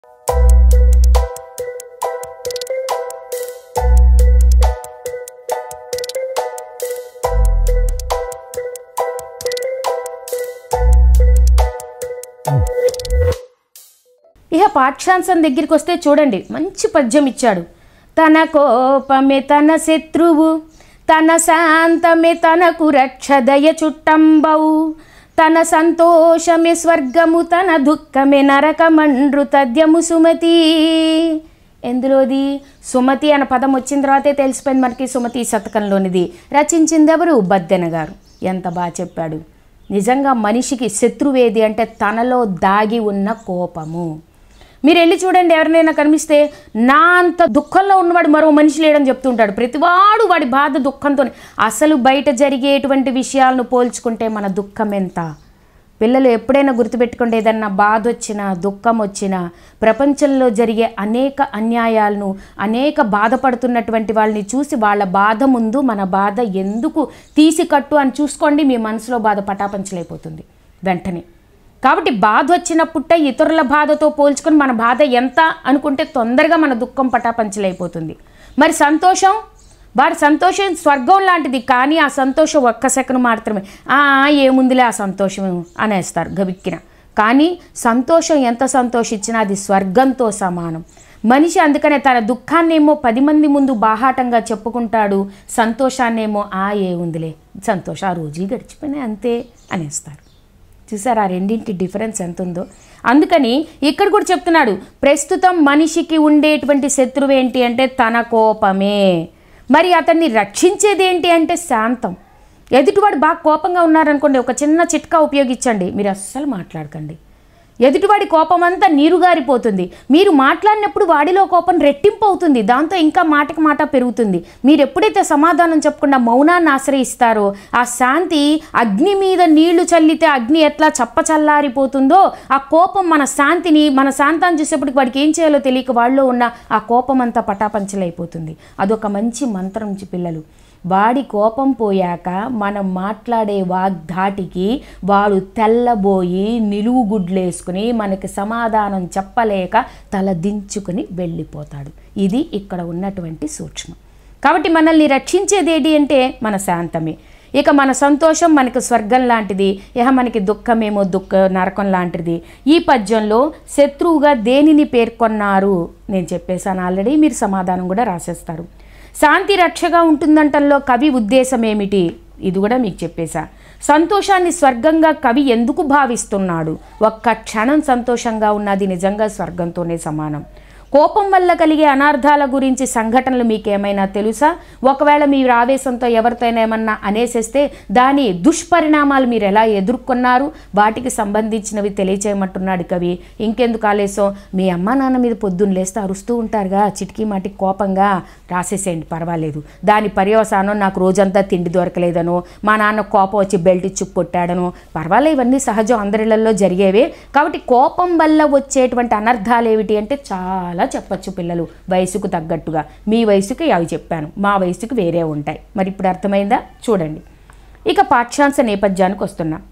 ఇక పాఠ్యాంశం దగ్గరికి వస్తే చూడండి మంచి పద్యం ఇచ్చాడు తన కోపమే తన శత్రువు తన శాంతమే తనకు రక్షదయ చుట్టంబవు తన సంతోషమే స్వర్గము తన దుఃఖమే నరకమండ్రు తద్యము సుమతి ఎందులోది సుమతి అన్న పదం వచ్చిన తర్వాతే తెలిసిపోయింది మనకి సుమతి శతకంలోనిది రచించింది ఎవరు బద్దెన గారు ఎంత బాగా చెప్పాడు నిజంగా మనిషికి శత్రువేది అంటే తనలో దాగి ఉన్న కోపము మీరు వెళ్ళి చూడండి ఎవరినైనా కనిపిస్తే నా అంత దుఃఖంలో ఉన్నవాడు మరో మనిషి లేడని చెప్తుంటాడు ప్రతివాడు వాడి బాధ దుఃఖంతో అసలు బయట జరిగేటువంటి విషయాలను పోల్చుకుంటే మన దుఃఖం ఎంత పిల్లలు ఎప్పుడైనా గుర్తుపెట్టుకోండి ఏదన్నా బాధ వచ్చినా దుఃఖం వచ్చినా ప్రపంచంలో జరిగే అనేక అన్యాయాలను అనేక బాధపడుతున్నటువంటి వాళ్ళని చూసి వాళ్ళ బాధ ముందు మన బాధ ఎందుకు తీసి కట్టు అని చూసుకోండి మీ మనసులో బాధ పటాపంచలైపోతుంది వెంటనే కాబట్టి బాధ వచ్చినప్పుట్టే ఇతరుల బాధతో పోల్చుకొని మన బాధ ఎంత అనుకుంటే తొందరగా మన దుఃఖం పటాపంచలైపోతుంది మరి సంతోషం వాడి సంతోషం స్వర్గం లాంటిది కానీ ఆ సంతోషం ఒక్క సెకండ్ మాత్రమే "ఆ, ఏముందిలే ఆ సంతోషం అనేస్తారు గబిక్కిన కానీ సంతోషం ఎంత సంతోషించినా అది స్వర్గంతో సమానం మనిషి అందుకనే తన దుఃఖాన్నేమో పది మంది ముందు బాహాటంగా చెప్పుకుంటాడు సంతోషాన్నేమో ఆ ఏ ఉందిలే సంతోషం ఆ రోజు గడిచిపోయినాయి అంతే అనేస్తారు చూసారా ఆ రెండింటి డిఫరెన్స్ ఎంత ఉందో అందుకని ఇక్కడ కూడా చెప్తున్నాడు ప్రస్తుతం మనిషికి ఉండేటువంటి శత్రువు ఏంటి అంటే తన కోపమే మరి అతన్ని రక్షించేది ఏంటి అంటే శాంతం ఎదుటివాడు బాగా కోపంగా ఉన్నారనుకోండి ఒక చిన్న చిట్కా ఉపయోగించండి మీరు అస్సలు మాట్లాడకండి ఎదుటివాడి కోపం అంతా నీరుగారిపోతుంది మీరు మాట్లాడినప్పుడు వాడిలో కోపం రెట్టింపు అవుతుంది దాంతో ఇంకా మాటకి మాట పెరుగుతుంది మీరు ఎప్పుడైతే సమాధానం చెప్పకుండా మౌనాన్ని ఆశ్రయిస్తారో ఆ శాంతి అగ్ని మీద నీళ్లు చల్లితే అగ్ని ఎట్లా చప్పచల్లారిపోతుందో ఆ కోపం మన శాంతిని మన శాంతాన్ని చూసేప్పటికి వాడికి ఏం చేయాలో తెలియక వాళ్ళలో ఉన్న ఆ కోపం అంతా పటాపంచలైపోతుంది అదొక మంచి మంత్రం చి పిల్లలు వాడి కోపం పోయాక మనం మాట్లాడే వాగ్ధాటికి వాడు తెల్లబోయి నిలువు గుడ్లేసుకుని మనకి సమాధానం చెప్పలేక తల దించుకుని వెళ్ళిపోతాడు ఇది ఇక్కడ ఉన్నటువంటి సూక్ష్మం కాబట్టి మనల్ని రక్షించేది ఏంటి అంటే మన శాంతమే ఇక మన సంతోషం మనకు స్వర్గం లాంటిది ఇక మనకి దుఃఖమేమో దుఃఖ నరకం లాంటిది ఈ పద్యంలో శత్రువుగా దేనిని పేర్కొన్నారు నేను చెప్పేశాను ఆల్రెడీ మీరు సమాధానం కూడా రాసేస్తారు శాంతి రక్షగా ఉంటుందంటంలో కవి ఉద్దేశం ఏమిటి ఇది కూడా మీకు చెప్పేశా సంతోషాన్ని స్వర్గంగా కవి ఎందుకు భావిస్తున్నాడు ఒక్క క్షణం సంతోషంగా ఉన్నది నిజంగా స్వర్గంతోనే సమానం కోపం వల్ల కలిగే అనార్థాల గురించి సంఘటనలు మీకేమైనా తెలుసా ఒకవేళ మీరు ఆవేశంతో ఎవరితోనైనా ఏమన్నా అనేసేస్తే దాని దుష్పరిణామాలు మీరు ఎలా ఎదుర్కొన్నారు వాటికి సంబంధించినవి తెలియచేయమంటున్నాడు కవి ఇంకెందుకు ఆలేసం మీ అమ్మ నాన్న మీద పొద్దున్న లేస్తే అరుస్తూ ఉంటారుగా చిటికీ మాటికి కోపంగా రాసేసేయండి పర్వాలేదు దాని పర్యవసానం నాకు రోజంతా తిండి దొరకలేదనో మా నాన్న కోపం వచ్చి బెల్ట్ ఇచ్చి కొట్టాడనో పర్వాలేదు ఇవన్నీ సహజం అందరిళ్లలో జరిగేవే కాబట్టి కోపం వల్ల వచ్చేటువంటి అనర్థాలు ఏమిటి అంటే చాలా చెప్పచ్చు పిల్లలు వయసుకు తగ్గట్టుగా మీ వయసుకి అవి చెప్పాను మా వయసుకి వేరే ఉంటాయి మరి ఇప్పుడు అర్థమైందా చూడండి ఇక పాఠ్యాంశ నేపథ్యానికి వస్తున్నా